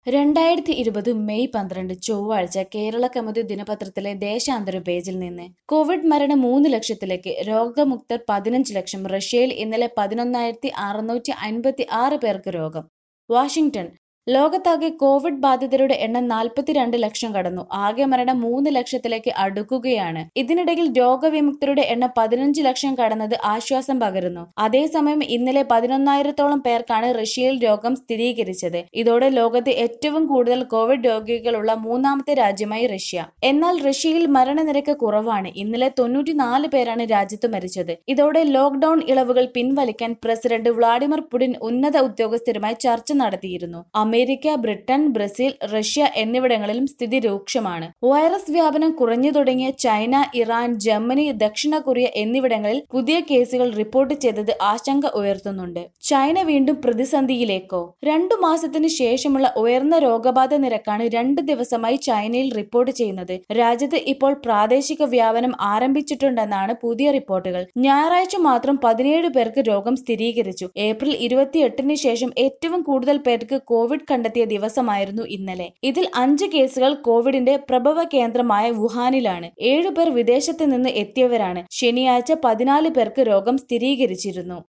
രണ്ടായിരത്തി ഇരുപത് മെയ് പന്ത്രണ്ട് ചൊവ്വാഴ്ച കേരള കൗമുദി ദിനപത്രത്തിലെ ദേശാന്തര പേജിൽ നിന്ന് കോവിഡ് മരണം മൂന്ന് ലക്ഷത്തിലേക്ക് രോഗമുക്തർ പതിനഞ്ച് ലക്ഷം റഷ്യയിൽ ഇന്നലെ പതിനൊന്നായിരത്തി അറുന്നൂറ്റി അൻപത്തി ആറ് പേർക്ക് രോഗം വാഷിംഗ്ടൺ ലോകത്താകെ കോവിഡ് ബാധിതരുടെ എണ്ണം നാൽപ്പത്തിരണ്ട് ലക്ഷം കടന്നു ആകെ മരണം മൂന്ന് ലക്ഷത്തിലേക്ക് അടുക്കുകയാണ് ഇതിനിടയിൽ രോഗവിമുക്തരുടെ എണ്ണം പതിനഞ്ച് ലക്ഷം കടന്നത് ആശ്വാസം പകരുന്നു അതേസമയം ഇന്നലെ പതിനൊന്നായിരത്തോളം പേർക്കാണ് റഷ്യയിൽ രോഗം സ്ഥിരീകരിച്ചത് ഇതോടെ ലോകത്ത് ഏറ്റവും കൂടുതൽ കോവിഡ് രോഗികളുള്ള മൂന്നാമത്തെ രാജ്യമായി റഷ്യ എന്നാൽ റഷ്യയിൽ മരണനിരക്ക് കുറവാണ് ഇന്നലെ തൊണ്ണൂറ്റിനാല് പേരാണ് രാജ്യത്ത് മരിച്ചത് ഇതോടെ ലോക്ഡൌൺ ഇളവുകൾ പിൻവലിക്കാൻ പ്രസിഡന്റ് വ്ളാഡിമിർ പുടിൻ ഉന്നത ഉദ്യോഗസ്ഥരുമായി ചർച്ച നടത്തിയിരുന്നു അമേരിക്ക ബ്രിട്ടൻ ബ്രസീൽ റഷ്യ എന്നിവിടങ്ങളിലും സ്ഥിതി രൂക്ഷമാണ് വൈറസ് വ്യാപനം കുറഞ്ഞു തുടങ്ങിയ ചൈന ഇറാൻ ജർമ്മനി ദക്ഷിണ കൊറിയ എന്നിവിടങ്ങളിൽ പുതിയ കേസുകൾ റിപ്പോർട്ട് ചെയ്തത് ആശങ്ക ഉയർത്തുന്നുണ്ട് ചൈന വീണ്ടും പ്രതിസന്ധിയിലേക്കോ രണ്ടു മാസത്തിന് ശേഷമുള്ള ഉയർന്ന രോഗബാധ നിരക്കാണ് രണ്ട് ദിവസമായി ചൈനയിൽ റിപ്പോർട്ട് ചെയ്യുന്നത് രാജ്യത്ത് ഇപ്പോൾ പ്രാദേശിക വ്യാപനം ആരംഭിച്ചിട്ടുണ്ടെന്നാണ് പുതിയ റിപ്പോർട്ടുകൾ ഞായറാഴ്ച മാത്രം പതിനേഴ് പേർക്ക് രോഗം സ്ഥിരീകരിച്ചു ഏപ്രിൽ ഇരുപത്തിയെട്ടിന് ശേഷം ഏറ്റവും കൂടുതൽ പേർക്ക് കോവിഡ് കണ്ടെത്തിയ ദിവസമായിരുന്നു ഇന്നലെ ഇതിൽ അഞ്ച് കേസുകൾ കോവിഡിന്റെ പ്രഭവ കേന്ദ്രമായ വുഹാനിലാണ് ഏഴുപേർ വിദേശത്ത് നിന്ന് എത്തിയവരാണ് ശനിയാഴ്ച പതിനാല് പേർക്ക് രോഗം സ്ഥിരീകരിച്ചിരുന്നു